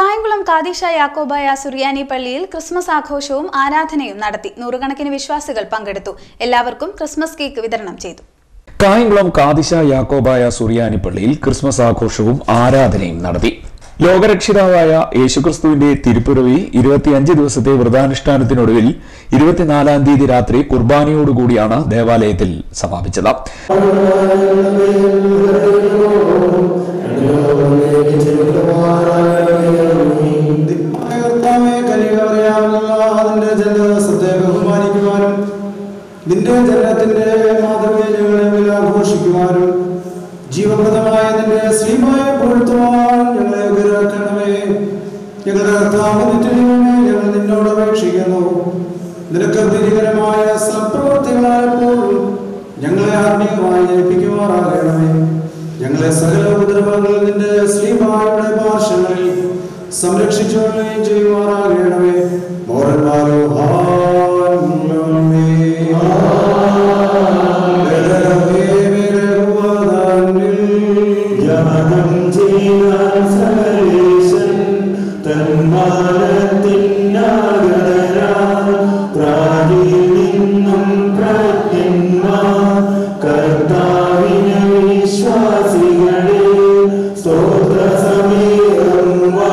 കായംകുളം കാദിഷ യാക്കോബായ സുറിയാനി പള്ളിയിൽ ക്രിസ്മസ് ആഘോഷവും ആരാധനയും നടത്തി നൂറുകണക്കിന് വിശ്വാസികൾ പങ്കെടുത്തു എല്ലാവർക്കും ക്രിസ്മസ് കേക്ക് വിതരണം ചെയ്തു കായംകുളം കാദിശ യാക്കോബായ സുറിയാനി പള്ളിയിൽ ക്രിസ്മസ് ആഘോഷവും ആരാധനയും നടത്തി ലോകരക്ഷിതാവായ യേശുക്രിസ്തുവിന്റെ തിരുപ്പിറവി ഇരുപത്തിയഞ്ച് ദിവസത്തെ വ്രതാനുഷ്ഠാനത്തിനൊടുവിൽ ഇരുപത്തിനാലാം തീയതി രാത്രി കുർബാനയോടുകൂടിയാണ് ദേവാലയത്തിൽ സമാപിച്ചത് കർത്താവേ, കനികറിയാവുന്ന അതിന്റെ ജനദിവസത്തെ ബഹുമാനിക്കുവാനും നിന്റെ ജനത്തിന്റെ മാതൃകയെ ഞങ്ങളെ മേൽ ആഘോഷിക്കുവാനും ജീവപ്രദമായ നിന്റെ ശ്രീമായ പൊഴുത്തുവാൻ ഞങ്ങളെ ഉയരാക്കണമേ ഞങ്ങളുടെ കർത്താവ് നിത്യദൈവമേ ഞങ്ങൾ നിന്നോട് അപേക്ഷിക്കുന്നു നിനക്ക് പ്രീതികരമായ സൽപ്രവർത്തികളായപ്പോഴും ഞങ്ങളെ ആത്മീയമായി ജനിപ്പിക്കുമാറാകണമേ ഞങ്ങളെ സകല ഉപദ്രവങ്ങളിൽ നിന്റെ ശ്രീമായുടെ പാർശ്വങ്ങളിൽ സംരക്ഷിച്ചുകൊള്ളുകയും ചെയ്യുമാറാകണമേ മോറന്മാരോ കർത്താവിനെ വിശ്വാസികളെ സ്തോത്ര സമീപം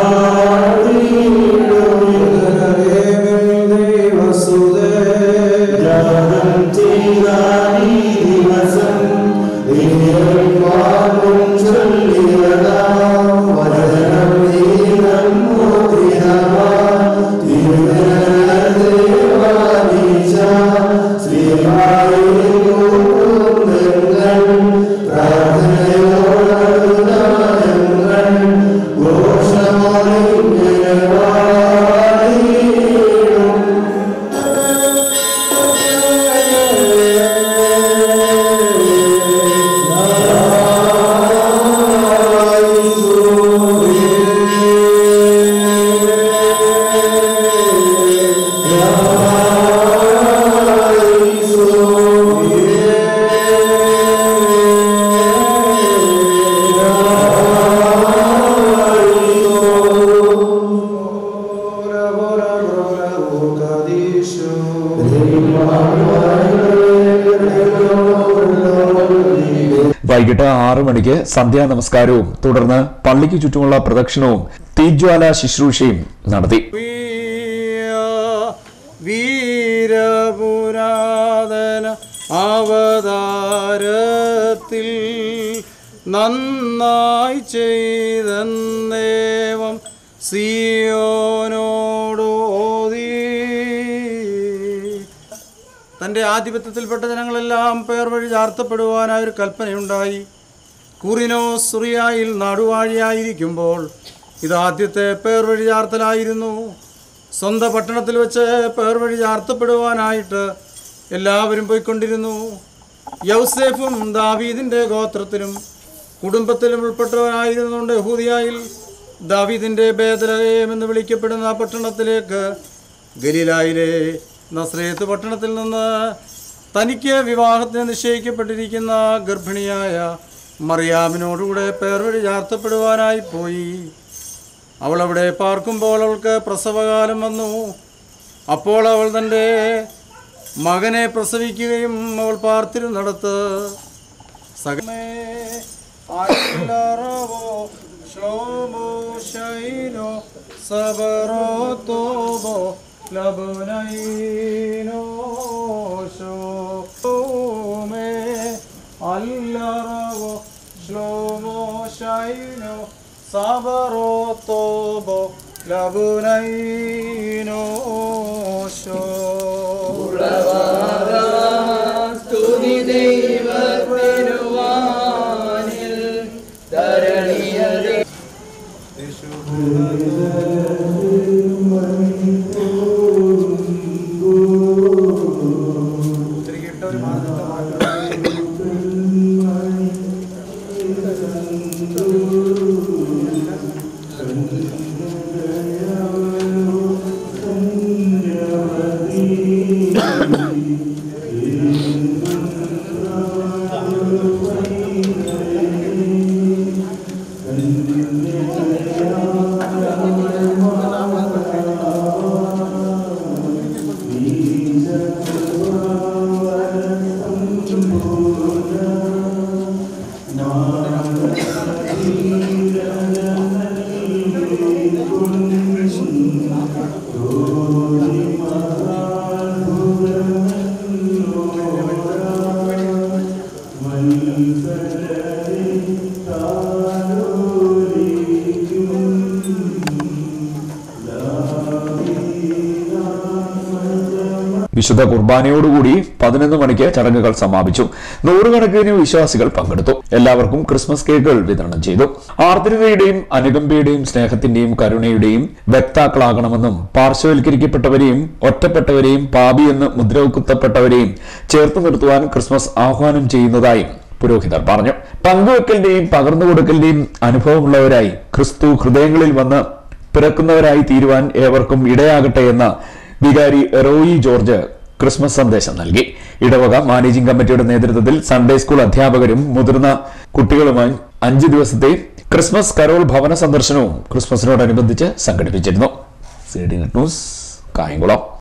ജാതം ചെയ്ത ഈ ദിവസം ദൈവമാകും ചൊല്ലിയതാം വചനം നീലം മുദ്രിതമാം തിരുവനന്തപുരവാദീശ ശ്രീമായും കുടുംബങ്ങൾ പ്രാർത്ഥനയോടങ്ങൾ ഘോഷമൊഴിഞ്ഞ വാണിടും വൈകിട്ട് ആറു മണിക്ക് സന്ധ്യാ നമസ്കാരവും തുടർന്ന് പള്ളിക്ക് ചുറ്റുമുള്ള പ്രദക്ഷിണവും തീജ്വാല ശുശ്രൂഷയും നടത്തി വീരപുരാതന അവതാരത്തിൽ നന്നായി ചെയ്തേവം സിയോനോടോതി തൻ്റെ ആധിപത്യത്തിൽപ്പെട്ട ജനങ്ങളെല്ലാം പേർ വഴി ചാർത്തപ്പെടുവാനായ ഒരു കൽപ്പനയുണ്ടായി കുറിനോ സുറിയായിൽ നാടുവാഴിയായിരിക്കുമ്പോൾ ഇത് ആദ്യത്തെ പേർ വഴി ചാർത്തലായിരുന്നു സ്വന്തം പട്ടണത്തിൽ വെച്ച് പേർ വഴി ചാർത്തപ്പെടുവാനായിട്ട് എല്ലാവരും പോയിക്കൊണ്ടിരുന്നു യൗസേഫും ദാവീദിൻ്റെ ഗോത്രത്തിലും കുടുംബത്തിലും ഉൾപ്പെട്ടവനായിരുന്നുകൊണ്ട് യഹൂദിയായിൽ ദാവീദിൻ്റെ ബേദലഹേം എന്ന് വിളിക്കപ്പെടുന്ന ആ പട്ടണത്തിലേക്ക് ഗലീലായിലെ നസ്രേത്ത് പട്ടണത്തിൽ നിന്ന് തനിക്ക് വിവാഹത്തിന് നിശ്ചയിക്കപ്പെട്ടിരിക്കുന്ന ഗർഭിണിയായ മറിയാമിനോടുകൂടെ പേർ വഴി ചാർത്തപ്പെടുവാനായി പോയി അവൾ അവിടെ പാർക്കുമ്പോൾ അവൾക്ക് പ്രസവകാലം വന്നു അപ്പോൾ അവൾ തൻ്റെ മകനെ പ്രസവിക്കുകയും അവൾ പാർത്തിരുന്നിടത്ത് സകമേ അല്ലറവോ ശ്ലോമോ ശൈനോ സബറോ തോബോ ലബുനൈനോ ശോമേ അല്ലറവോ ശ്ലോമോ ശൈനോ സബറോ തോബോ ലബുനൈനോ ശോ തിരികെ ഒരു മാനദണ്ഡമാക്കണം ും വിശുദ്ധ കുർബാനയോടുകൂടി പതിനൊന്ന് മണിക്ക് ചടങ്ങുകൾ സമാപിച്ചു നൂറുകണക്കിന് വിശ്വാസികൾ പങ്കെടുത്തു എല്ലാവർക്കും ക്രിസ്മസ് കേക്കുകൾ വിതരണം ചെയ്തു ആർദ്രതയുടെയും അനുകമ്പയുടെയും സ്നേഹത്തിന്റെയും കരുണയുടെയും വ്യക്താക്കളാകണമെന്നും പാർശ്വവൽക്കരിക്കപ്പെട്ടവരെയും ഒറ്റപ്പെട്ടവരെയും പാപിയെന്ന് മുദ്രകുത്തപ്പെട്ടവരെയും ചേർത്ത് നിർത്തുവാൻ ക്രിസ്മസ് ആഹ്വാനം ചെയ്യുന്നതായും പുരോഹിതർ പറഞ്ഞു പങ്കുവെക്കലിന്റെയും പകർന്നു കൊടുക്കലിന്റെയും അനുഭവമുള്ളവരായി ക്രിസ്തു ഹൃദയങ്ങളിൽ വന്ന് പിറക്കുന്നവരായി തീരുവാൻ ഏവർക്കും ഇടയാകട്ടെ എന്ന വികാരി റോയി ജോർജ് ക്രിസ്മസ് സന്ദേശം നൽകി ഇടവക മാനേജിംഗ് കമ്മിറ്റിയുടെ നേതൃത്വത്തിൽ സൺഡേ സ്കൂൾ അധ്യാപകരും മുതിർന്ന കുട്ടികളുമായി അഞ്ചു ദിവസത്തെ ക്രിസ്മസ് കരോൾ ഭവന സന്ദർശനവും ക്രിസ്മസിനോടനുബന്ധിച്ച് സംഘടിപ്പിച്ചിരുന്നു C D net news Kayamkulam